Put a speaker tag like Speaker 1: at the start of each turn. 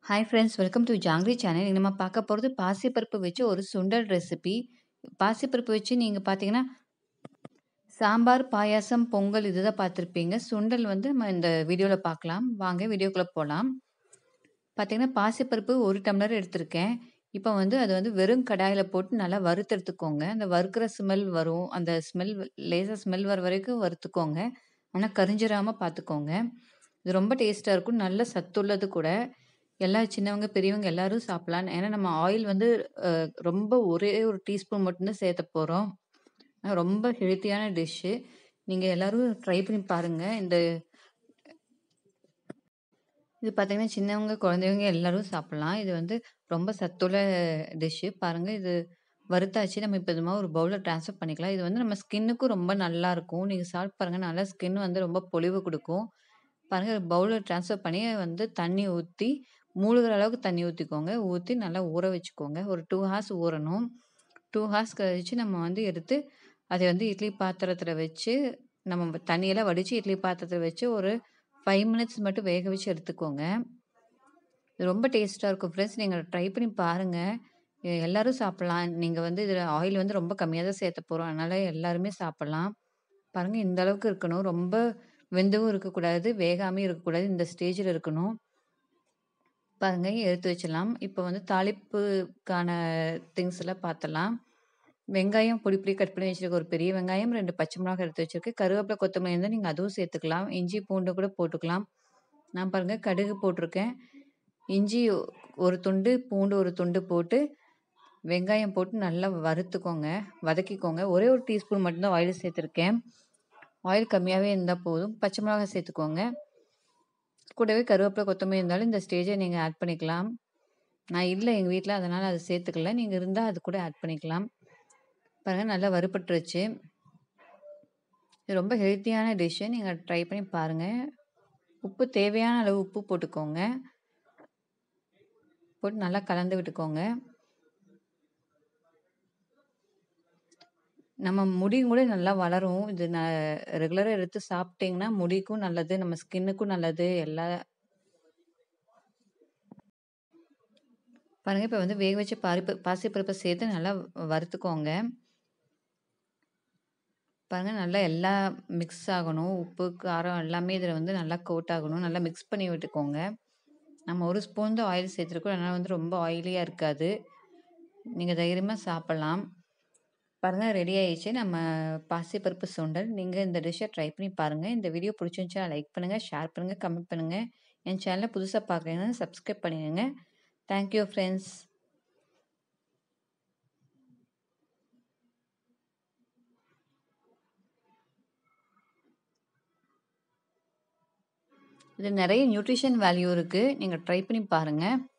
Speaker 1: hi friends welcome to Jangiri channel இன்னைக்கு நம்ம பார்க்க போகிறது பாசிப்பருப்பு வச்சு ஒரு சுண்டல் ரெசிபி பாசிப்பருப்பு வச்சு நீங்கள் பார்த்தீங்கன்னா சாம்பார் பாயாசம் பொங்கல் இதுதான் பார்த்துருப்பீங்க சுண்டல் வந்து நம்ம இந்த வீடியோவில் பார்க்கலாம் வாங்க வீடியோக்குள்ளே போகலாம் பார்த்தீங்கன்னா பாசிப்பருப்பு ஒரு டம்ளர் எடுத்திருக்கேன் இப்போ வந்து அது வந்து வெறும் கடாயில் போட்டு நல்லா வறுத்தெடுத்துக்கோங்க அந்த வறுக்கிற ஸ்மெல் வரும் அந்த ஸ்மெல் லேசாக ஸ்மெல் வர வரைக்கும் வறுத்துக்கோங்க ஆனால் கரிஞ்சிராமல் பார்த்துக்கோங்க இது ரொம்ப டேஸ்ட்டாக இருக்கும் நல்ல சத்துள்ளது கூட எல்லா சின்னவங்க பெரியவங்க எல்லாரும் சாப்பிடலாம் ஏன்னா நம்ம ஆயில் வந்து அஹ், ரொம்ப ஒரே ஒரு டீஸ்பூன் மட்டும்தான் சேர்த்த போகிறோம் ரொம்ப ஹெல்த்தியான டிஷ்ஷு நீங்கள் எல்லாரும் ட்ரை பண்ணி பாருங்கள் இந்த இது பார்த்தீங்கன்னா சின்னவங்க குழந்தைங்க எல்லாரும் சாப்பிடலாம் இது வந்து ரொம்ப சத்துள்ள டிஷ்ஷு பாருங்கள் இது வறுத்தாச்சு நம்ம இப்போ இது மாதிரி ஒரு பவுலில் ட்ரான்ஸ்ஃபர் பண்ணிக்கலாம் இது வந்து நம்ம ஸ்கின்னுக்கும் ரொம்ப நல்லா இருக்கும் நீங்கள் சாப்பிட்டு பாருங்கள் நல்லா ஸ்கின் வந்து ரொம்ப பொலிவு கொடுக்கும் பாருங்கள் பவுலில் ட்ரான்ஸ்ஃபர் பண்ணி வந்து தண்ணி ஊற்றி மூழ்கிற அளவுக்கு தண்ணி ஊற்றிக்கோங்க ஊற்றி நல்லா ஊற வச்சுக்கோங்க ஒரு டூ ஹார்ஸ் ஊறணும் டூ ஹார்ஸ் கழிச்சு நம்ம வந்து எடுத்து அதை வந்து இட்லி பாத்திரத்தில் வச்சு நம்ம தண்ணியெல்லாம் வடித்து இட்லி பாத்திரத்தில் வச்சு ஒரு ஃபைவ் மினிட்ஸ் மட்டும் வேக வச்சு எடுத்துக்கோங்க இது ரொம்ப டேஸ்ட்டாக இருக்கும் ஃப்ரெண்ட்ஸ் நீங்கள் ட்ரை பண்ணி பாருங்கள் எல்லாரும் சாப்பிட்லாம் நீங்கள் வந்து இதில் ஆயில் வந்து ரொம்ப கம்மியாக தான் சேர்த்த போகிறோம் அதனால் எல்லாருமே சாப்பிட்லாம் பாருங்கள் இந்த அளவுக்கு இருக்கணும் ரொம்ப வெந்தவும் இருக்கக்கூடாது வேகாமையும் இருக்கக்கூடாது இந்த ஸ்டேஜில் இருக்கணும் பாருங்க எடுத்து வச்சிடலாம் இப்போ வந்து தாளிப்புக்கான திங்ஸ் எல்லாம் பார்த்தலாம் வெங்காயம் பொடி பொடி கட் பண்ணி வச்சிருக்க ஒரு பெரிய வெங்காயம் ரெண்டு பச்சை மிளகாய் எடுத்து வச்சிருக்கேன் கருவேப்பிலை கொத்தமல்லி இருந்தால் நீங்கள் அதுவும் சேர்த்துக்கலாம் இஞ்சி பூண்டு கூட போட்டுக்கலாம் நான் பாருங்க கடுகு போட்டிருக்கேன் இஞ்சி ஒரு துண்டு பூண்டு ஒரு துண்டு போட்டு வெங்காயம் போட்டு நல்லா வறுத்துக்கோங்க வதக்கிக்கோங்க ஒரே ஒரு டீஸ்பூன் மட்டும்தான் ஆயில் சேர்த்துருக்கேன் ஆயில் கம்மியாகவே இருந்தால் போதும் பச்சை மிளகாய் சேர்த்துக்கோங்க கூடவே கருவேப்பிலை கொத்தமல்லி இருந்தாலும் இந்த ஸ்டேஜை நீங்கள் ஆட் பண்ணிக்கலாம் நான் இல்லை எங்கள் வீட்டில் அதனால் அதை சேர்த்துக்கல நீங்கள் இருந்தால் அது கூட ஆட் பண்ணிக்கலாம் பாருங்கள் நல்லா வறுபட்டுருச்சு இது ரொம்ப ஹெல்த்தியான டிஷ்ஷு நீங்கள் ட்ரை பண்ணி பாருங்கள் உப்பு தேவையான அளவு உப்பு போட்டுக்கோங்க போட்டு நல்லா கலந்து விட்டுக்கோங்க நம்ம முடியும் கூட நல்லா வளரும் இது நான் ரெகுலராக எடுத்து சாப்பிட்டீங்கன்னா முடிக்கும் நல்லது நம்ம ஸ்கின்னுக்கும் நல்லது எல்லா பாருங்க இப்போ வந்து வேக வச்ச பாரிப்பு பாசிப்பருப்பை சேர்த்து நல்லா வறுத்துக்கோங்க பாருங்க நல்லா எல்லா மிக்ஸ் ஆகணும் உப்பு காரம் எல்லாமே இதில் வந்து நல்லா கோட் ஆகணும் நல்லா மிக்ஸ் பண்ணி விட்டுக்கோங்க நம்ம ஒரு ஸ்பூன் தான் ஆயில் சேர்த்துருக்கோம் அதனால் வந்து ரொம்ப ஆயிலியாக இருக்காது நீங்கள் தைரியமாக சாப்பிட்லாம் பாருங்கள் ரெடி ஆயிடுச்சு நம்ம பாசிப்பருப்பு சுண்டல் நீங்கள் இந்த டிஷ்ஷை ட்ரை பண்ணி பாருங்கள் இந்த வீடியோ பிடிச்சிருந்துச்சா லைக் பண்ணுங்கள் ஷேர் பண்ணுங்கள் கமெண்ட் பண்ணுங்கள் என் சேனலை புதுசாக பார்க்குறீங்கன்னா சப்ஸ்கிரைப் பண்ணிடுங்க தேங்க்யூ ஃப்ரெண்ட்ஸ் இது நிறைய நியூட்ரிஷன் வேல்யூ இருக்குது நீங்கள் ட்ரை பண்ணி பாருங்கள்